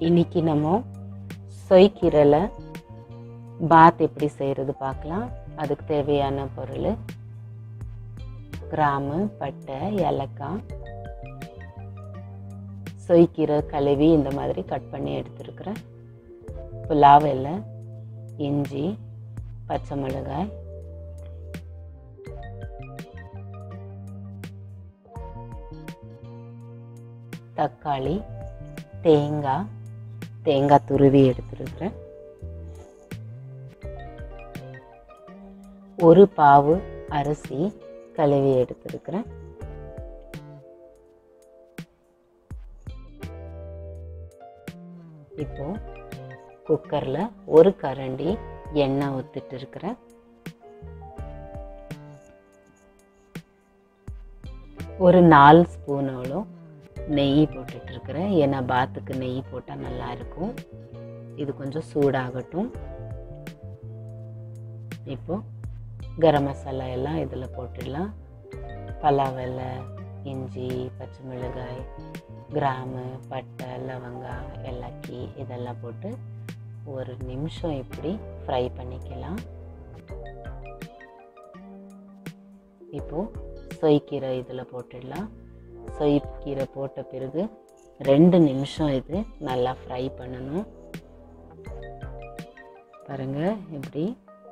இன்னைக்கு நம்ம சொய்க்கீரையில் பாத் எப்படி செய்கிறது பார்க்கலாம் அதுக்கு தேவையான பொருள் கிராம்பு பட்டை ஏலக்காய் சொய்க்கீரை கழுவி இந்த மாதிரி கட் பண்ணி எடுத்துருக்குறேன் புலாவ் இலை இஞ்சி பச்சை மிளகாய் தக்காளி தேங்காய் தேங்காய் துருவி எடுத்துருக்குறேன் ஒரு பாவு அரிசி கழுவி எடுத்துருக்குறேன் இப்போ குக்கரில் ஒரு கரண்டி எண்ணெய் ஊற்றிட்டு இருக்கிறேன் ஒரு நாலு ஸ்பூனோளும் நெய் போட்டுட்டு இருக்கிறேன் ஏன்னா பாத்துக்கு நெய் போட்டால் நல்லா இருக்கும் இது கொஞ்சம் சூடாகட்டும் இப்போ கரம் மசாலா எல்லாம் இதில் போட்டுடலாம் பலாவெலை இஞ்சி பச்சை மிளகாய் கிராமு பட்டை லவங்காய் ஏலக்கி இதெல்லாம் போட்டு ஒரு நிமிஷம் இப்படி ஃப்ரை பண்ணிக்கலாம் இப்போது சொய்க்கீரை இதில் போட்டுடலாம் சொய்க்கீரை போட்ட பிறகு ரெண்டு நிமிஷம் இது நல்லா ஃப்ரை பண்ணணும் பாருங்கள் இப்படி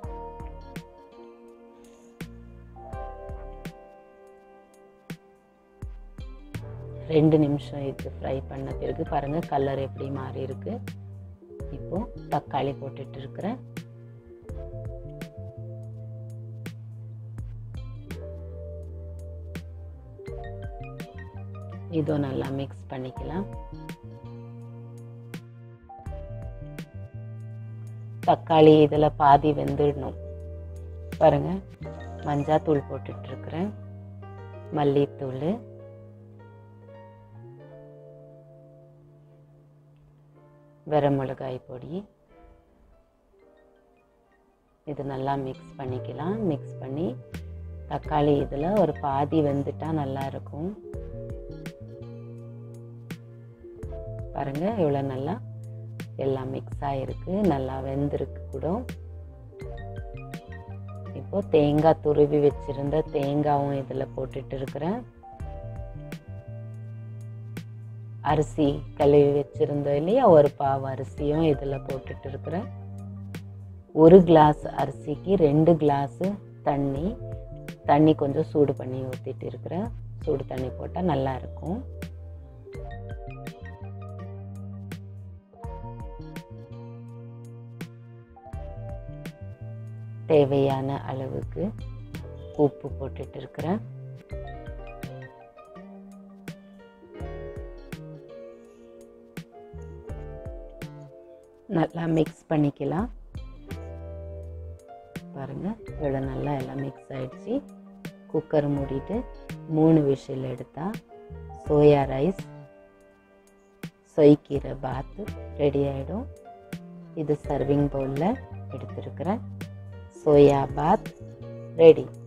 ரெண்டு நிமிஷம் இது ஃப்ரை பண்ண பிறகு பாருங்கள் கலர் எப்படி மாறி இருக்கு இப்போ தக்காளி போட்டுட்டு இருக்கிறேன் இதுவும் நல்லா மிக்ஸ் பண்ணிக்கலாம் தக்காளி இதில் பாதி வெந்துடணும் பாருங்க மஞ்சாத்தூள் போட்டுட்டு இருக்கிறேன் மல்லித்தூள் மிளகாய் பொடி இது நல்லா மிக்ஸ் பண்ணிக்கலாம் மிக்ஸ் பண்ணி தக்காளி இதில் ஒரு பாதி வெந்துட்டால் நல்லா இருக்கும் பாருங்க இவ்வளோ நல்லா எல்லாம் மிக்ஸ் ஆகிருக்கு நல்லா வெந்திருக்கு கூட இப்போ தேங்காய் துருவி வச்சிருந்த தேங்காயும் இதில் போட்டுட்டு இருக்கிறேன் அரிசி கழுவி வச்சுருந்தோம் இல்லையா ஒரு பாவு அரிசியும் இதில் போட்டுட்டு இருக்கிறேன் ஒரு கிளாஸ் அரிசிக்கு ரெண்டு கிளாஸு தண்ணி தண்ணி கொஞ்சம் சூடு பண்ணி ஊற்றிட்டு இருக்கிறேன் சூடு தண்ணி போட்டால் நல்லா இருக்கும் தேவையான அளவுக்கு உப்பு போட்டுட்டு இருக்கிறேன் நல்லா மிக்ஸ் பண்ணிக்கலாம் பாருங்கள் இவ்வளோ நல்லா எல்லாம் மிக்ஸ் ஆகிடுச்சு குக்கர் மூடிட்டு மூணு விஷில் எடுத்தால் சோயா ரைஸ் சொய்க்கீரை பாத்து ரெடி ஆகிடும் இது சர்விங் பவுலில் எடுத்துருக்கிறேன் சோயா பாத் ரெடி